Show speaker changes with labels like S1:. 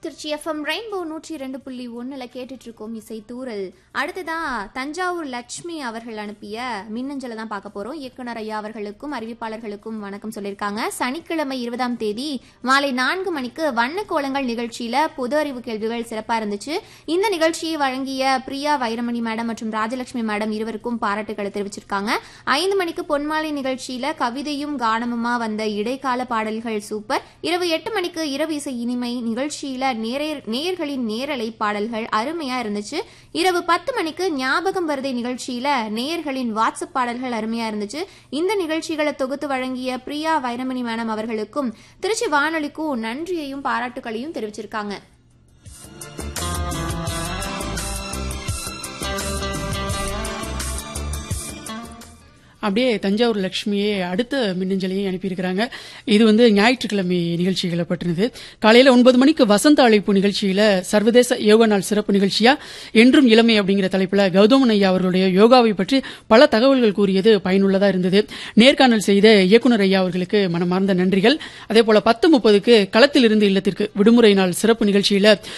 S1: Trichy FM rainbow நூற்றி ரெண்டு புள்ளி ஒன்னுல கேட்டுட்டு இருக்கோம் இசை தூரல் அடுத்ததா தஞ்சாவூர் லட்சுமி அவர்கள் அனுப்பிய மின்னஞ்சலை தான் பார்க்க போறோம் இயக்குனர் ஐயா அவர்களுக்கும் அறிவிப்பாளர்களுக்கும் வணக்கம் சொல்லியிருக்காங்க சனிக்கிழமை இருபதாம் தேதி மாலை நான்கு மணிக்கு வண்ண கோலங்கள் நிகழ்ச்சியில பொது அறிவு கேள்விகள் சிறப்பா இருந்துச்சு இந்த நிகழ்ச்சியை வழங்கிய பிரியா வைரமணி மேடம் மற்றும் ராஜலட்சுமி மேடம் இருவருக்கும் பாராட்டுகளை தெரிவிச்சிருக்காங்க ஐந்து மணிக்கு பொன்மாலை நிகழ்ச்சியில கவிதையும் கானமுமா வந்த இடைக்கால பாடல்கள் சூப்பர் இரவு எட்டு மணிக்கு இரவு இசை இனிமை நிகழ்ச்சியில நேரே- நேயர்களின் நேரலை பாடல்கள் அருமையா இருந்துச்சு இரவு பத்து மணிக்கு ஞாபகம் வருதை நிகழ்ச்சியில நேயர்களின் வாட்ஸ்அப் பாடல்கள் அருமையா இருந்துச்சு இந்த நிகழ்ச்சிகளை தொகுத்து வழங்கிய பிரியா வைரமணி மேடம் அவர்களுக்கும் திருச்சி வானொலிக்கும் நன்றியையும் பாராட்டுகளையும் தெரிவிச்சிருக்காங்க
S2: அப்படியே தஞ்சாவூர் லட்சுமியே அடுத்த மின்னஞ்சலையும் அனுப்பியிருக்கிறாங்க இது வந்து ஞாயிற்றுக்கிழமை நிகழ்ச்சிகளை பற்றினது காலையில ஒன்பது மணிக்கு வசந்த அழைப்பு நிகழ்ச்சியில சர்வதேச யோகா நாள் சிறப்பு நிகழ்ச்சியா என்றும் இளமை அப்படிங்கிற தலைப்புல கௌதமன் ஐயா அவர்களுடைய யோகாவை பற்றி பல தகவல்கள் கூறியது பயனுள்ளதா இருந்தது நேர்காணல் செய்த இயக்குனர் ஐயா அவர்களுக்கு மனமார்ந்த நன்றிகள் அதே போல பத்து முப்பதுக்கு களத்தில் இருந்து இல்லத்திற்கு விடுமுறை நாள் சிறப்பு நிகழ்ச்சியில